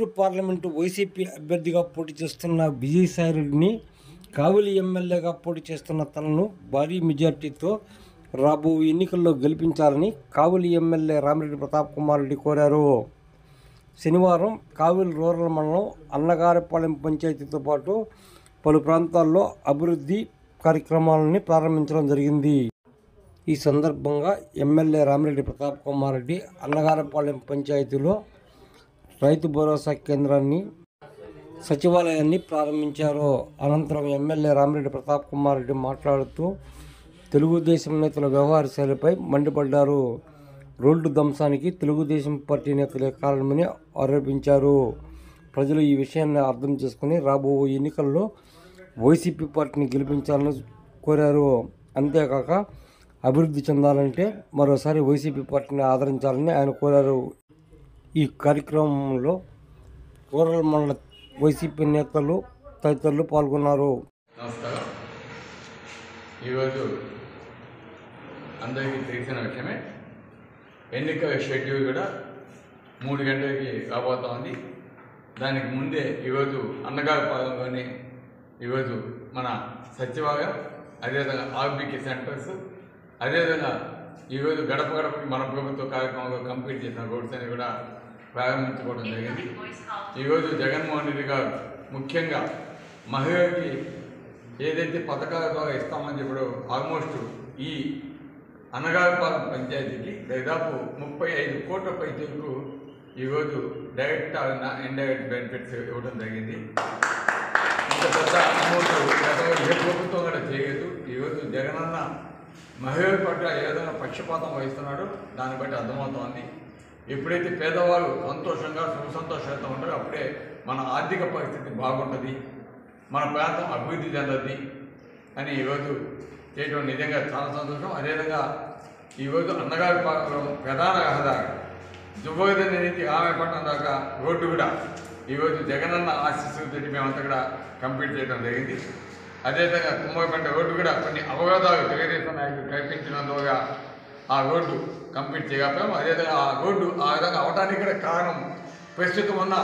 Eluru parliament YCP అభ్యర్థిగా పోటీ చేస్తున్న విజయసాయిరెడ్డిని కావలి ఎమ్మెల్యేగా పోటీ చేస్తున్న తనను భారీ మెజార్టీతో రాబో ఎన్నికల్లో గెలిపించాలని కావలి ఎమ్మెల్యే రామిరెడ్డి ప్రతాప్ కుమార్ రెడ్డి కోరారు శనివారం కావలి రూరల్ మండలం అన్నగారిపాలెం పంచాయతీతో పాటు పలు ప్రాంతాల్లో అభివృద్ధి కార్యక్రమాలని ప్రారంభించడం జరిగింది ఈ సందర్భంగా ఎమ్మెల్యే రామిరెడ్డి ప్రతాప్ కుమార్ రెడ్డి అన్నగారపాలెం పంచాయతీలో రైతు భరోసా కేంద్రాన్ని సచివాలయాన్ని ప్రారంభించారు అనంతరం ఎమ్మెల్యే రామిరెడ్డి ప్రతాప్ కుమార్ రెడ్డి మాట్లాడుతూ తెలుగుదేశం నేతల వ్యవహార శైలిపై మండిపడ్డారు రోడ్డు ధ్వంసానికి తెలుగుదేశం పార్టీ నేతలే కారణమని ఆరోపించారు ప్రజలు ఈ విషయాన్ని అర్థం చేసుకుని రాబో ఎన్నికల్లో వైసీపీ పార్టీని గెలిపించాలని కోరారు అంతేకాక అభివృద్ధి చెందాలంటే మరోసారి వైసీపీ పార్టీని ఆదరించాలని ఆయన కోరారు ఈ కార్యక్రమంలో రూరల్ మండల వైసీపీ నేతలు తదితరులు పాల్గొన్నారు నమస్కారం ఈరోజు అందరికీ తెలిసిన విషయమే ఎన్నికల షెడ్యూల్ కూడా మూడు గంటలకి రాబోతా ఉంది దానికి ముందే ఈరోజు అన్నగారి పాలనలోని ఈరోజు మన సచివాలయం అదేవిధంగా ఆర్బీకే సెంటర్స్ అదేవిధంగా ఈరోజు గడప గడపకి మన ప్రభుత్వ కార్యక్రమంలో కంప్లీట్ చేసిన రోడ్స్ అని కూడా ప్రారంభించుకోవడం జరిగింది ఈరోజు జగన్మోహన్ రెడ్డి గారు ముఖ్యంగా మహిళలకి ఏదైతే పథకాల ద్వారా ఇస్తామని చెప్పాడో ఆల్మోస్ట్ ఈ అనగారిపాలెం పంచాయతీకి దాదాపు ముప్పై ఐదు కోట్ల పైచలకు ఈరోజు డైరెక్ట్ ఇండైరెక్ట్ బెనిఫిట్స్ ఇవ్వడం జరిగింది ఇంత పెద్ద అమౌంట్ గతంలో ఏ ప్రభుత్వం కూడా చేయలేదు ఈరోజు జగనన్న మహిళల పట్ల ఏ విధంగా పక్షపాతం వహిస్తున్నాడో దాన్ని బట్టి అర్థమవుతోంది ఎప్పుడైతే పేదవాళ్ళు సంతోషంగా సుఖ సంతోషంగా ఉంటారో అప్పుడే మన ఆర్థిక పరిస్థితి బాగుంటుంది మన ప్రాంతం అభివృద్ధి చెందద్ది అని ఈరోజు చేయడం నిజంగా చాలా సంతోషం అదేవిధంగా ఈరోజు అన్నగారి పాలనలో ప్రధాన రహదారి దువ్వగదని నుంచి ఆమెపట్నం దాకా రోడ్డు కూడా ఈరోజు జగనన్న ఆశీస్సులతో మేమంతా కూడా కంప్లీట్ చేయడం జరిగింది అదేవిధంగా కుంభకంట రోడ్డు కూడా కొన్ని అవరోధాలు తెలుగుదేశం నాయకులు కల్పించినందువల్ల ఆ రోడ్డు కంప్లీట్ చేయకపోయాము అదేవిధంగా ఆ రోడ్డు ఆ విధంగా అవడానికి కూడా కారణం ప్రస్తుతం ఉన్న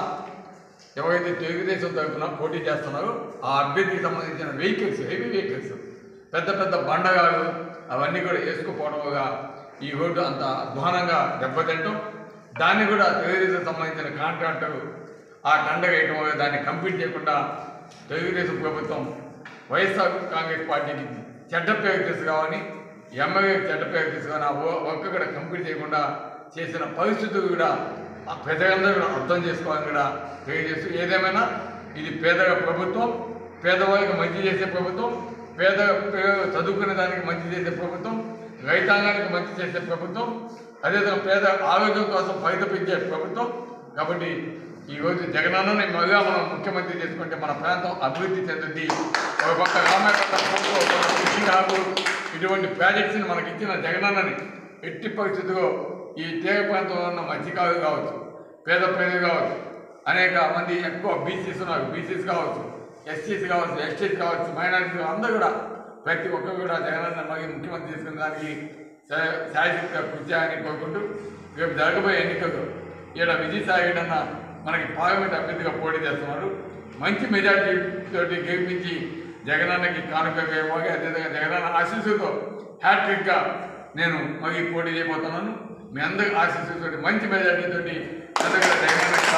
ఎవరైతే తెలుగుదేశం తరఫున పోటీ చేస్తున్నారో ఆ అభ్యర్థికి సంబంధించిన వెహికల్స్ హెవీ వెహికల్స్ పెద్ద పెద్ద బండగాలు అవన్నీ కూడా వేసుకుపోవడం వల్ల ఈ రోడ్డు అంత అధ్వానంగా దెబ్బతింటాం దాన్ని కూడా తెలుగుదేశం సంబంధించిన కాంట్రాక్టర్ ఆ కండ వేయటం వల్ల దాన్ని కంప్లీట్ చేయకుండా తెలుగుదేశం ప్రభుత్వం వైఎస్ఆర్ కాంగ్రెస్ పార్టీకి చెడ్డ పేరు తీసుకురావని ఎమ్మెల్యే చెడ్డ పేరు తీసుకుని ఆ వర్క్ కూడా కంప్లీట్ చేయకుండా చేసిన పరిస్థితులు కూడా ఆ ప్రజలందరూ కూడా అర్థం చేసుకోవాలని కూడా తెలియజేస్తూ ఏదేమైనా ఇది పేదల ప్రభుత్వం పేదవాళ్ళకి మంచి చేసే ప్రభుత్వం పేద పిల్లలు చదువుకునే దానికి మంచి చేసే ప్రభుత్వం రైతాంగానికి మంచి చేసే ప్రభుత్వం అదేవిధంగా పేద ఆరోగ్యం కోసం పరితపించే ప్రభుత్వం కాబట్టి ఈరోజు జగనన్నని మళ్ళా మనం ముఖ్యమంత్రి చేసుకుంటే మన ప్రాంతం అభివృద్ధి చెందుద్ది ఒక పక్క రామాయపట్నం పోర్టు, ఒక పక్క ఫిషింగ్ హార్బర్ ఇటువంటి ప్రాజెక్ట్స్ని మనకి ఇచ్చిన జగనన్నని ఎట్టి పరిస్థితుల్లో ఈ తీర ప్రాంతంలో ఉన్న మత్స్యకారులు కావచ్చు పేద ప్రజలు కావచ్చు అనేక మంది ఎక్కువ బీసీస్ ఉన్నారు బీసీస్ కావచ్చు ఎస్సీస్ కావచ్చు ఎస్టీస్ కావచ్చు మైనారిటీస్ అందరూ కూడా ప్రతి ఒక్కరు కూడా జగనన్న మళ్ళీ ముఖ్యమంత్రి చేసుకునే దానికి శా- శాశ్వత కృషి చేయాలని కోరుకుంటూ రేపు జరగబోయే ఎన్నికలు ఈడ విజయసాయి రెడ్డి అన్న మనకి పార్లమెంట్ అభ్యర్థిగా పోటీ చేస్తున్నారు మంచి మెజార్టీ తోటి గెలిపించి జగనన్నకి కానుకగా ఇవ్వాలి అదేవిధంగా జగనన్న ఆశీస్సుతో హ్యాట్రిక్గా నేను మళ్ళీ పోటీ చేయబోతున్నాను మీ అందరి ఆశీస్సులతో మంచి మెజార్టీ తోటి అందరికీ జగనన్న